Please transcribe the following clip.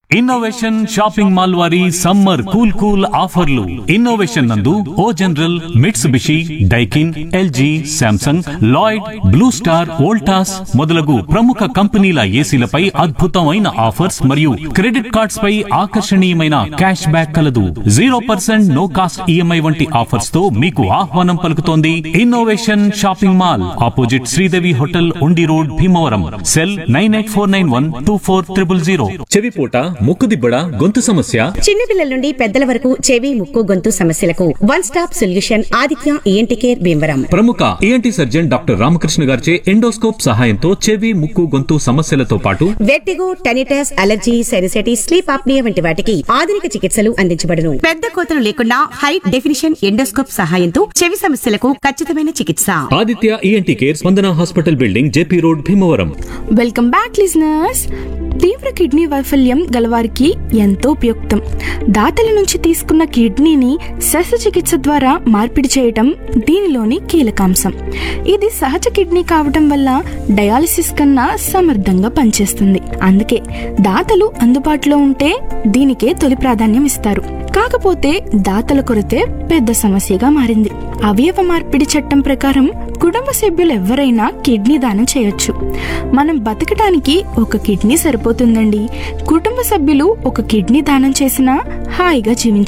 innovation shopping mall వారి summer cool cool ఆఫర్లు innovation నందు O General Mitsubishi Daikin LG Samsung Lloyd Blue Star Voltas మొదలగు ప్రముఖ కంపెనీల ఏసీలపై అద్భుతమైన ఆఫర్స్ మరియు క్రెడిట్ కార్డ్స్ పై ఆకర్షణీయమైన క్యాష్ బ్యాక్ కలదు zero percent no cost EMI వంటి ఆఫర్స్ తో మీకు ఆహ్వానం పలుకుతోంది innovation shopping mall opposite Sridevi hotel Undi road Bhimavaram cell nine eight four nine one two four triple zero చెవిపూట ముక్కుదిబ్బడ గొంతు సమస్య చిన్నపిల్లల నుండి పెద్దల వరకు చెవి ముక్కు గొంతు సమస్యలకు one stop solution Aditya ENT care Bhimavaram ప్రముఖ ఏఎన్టీ సర్జన్ డాక్టర్ రామకృష్ణ గారిచే ఎండోస్కోప్ సహాయంతో చెవి ముక్కు గొంతు సమస్యలతో పాటు vertigo tinnitus allergy sinusitis sleep apnea వంటి వాటికి ఆధునిక చికిత్సలు అందించబడును పెద్ద కోతలు లేకుండా హై డెఫినిషన్ ఎండోస్కోప్ సహాయంతో చెవి సమస్యలకు ఖచ్చితమైన చికిత్స Aditya ENT care Spandana hospital building JP road Bhimavaram welcome back listeners తీవ్ర కిడ్నీ వైఫల్యం గలవారికి ఎంతో ఉపయుక్తం దాతల నుంచి తీసుకున్న కిడ్నీని శస్త్రచికిత్స ద్వారా మార్పిడి చేయటం దీనిలోని కీలకాంశం ఇది సహజ కిడ్నీ కావటం వల్ల డయాలసిస్ కన్నా సమర్థంగా పనిచేస్తుంది అందుకే దాతలు అందుబాటులో ఉంటే దీనికే తొలి ప్రాధాన్యం ఇస్తారు కాకపోతే దాతల కొరతే పెద్ద సమస్యగా మారింది అవయవ మార్పిడి చట్టం ప్రకారం కుటుంబ సభ్యులు ఎవరైనా కిడ్నీ దానం చేయొచ్చు మనం బతకడానికి ఒక కిడ్నీ సరిపోతుందండి కుటుంబ సభ్యులు ఒక కిడ్నీ దానం చేసినా హాయిగా జీవించ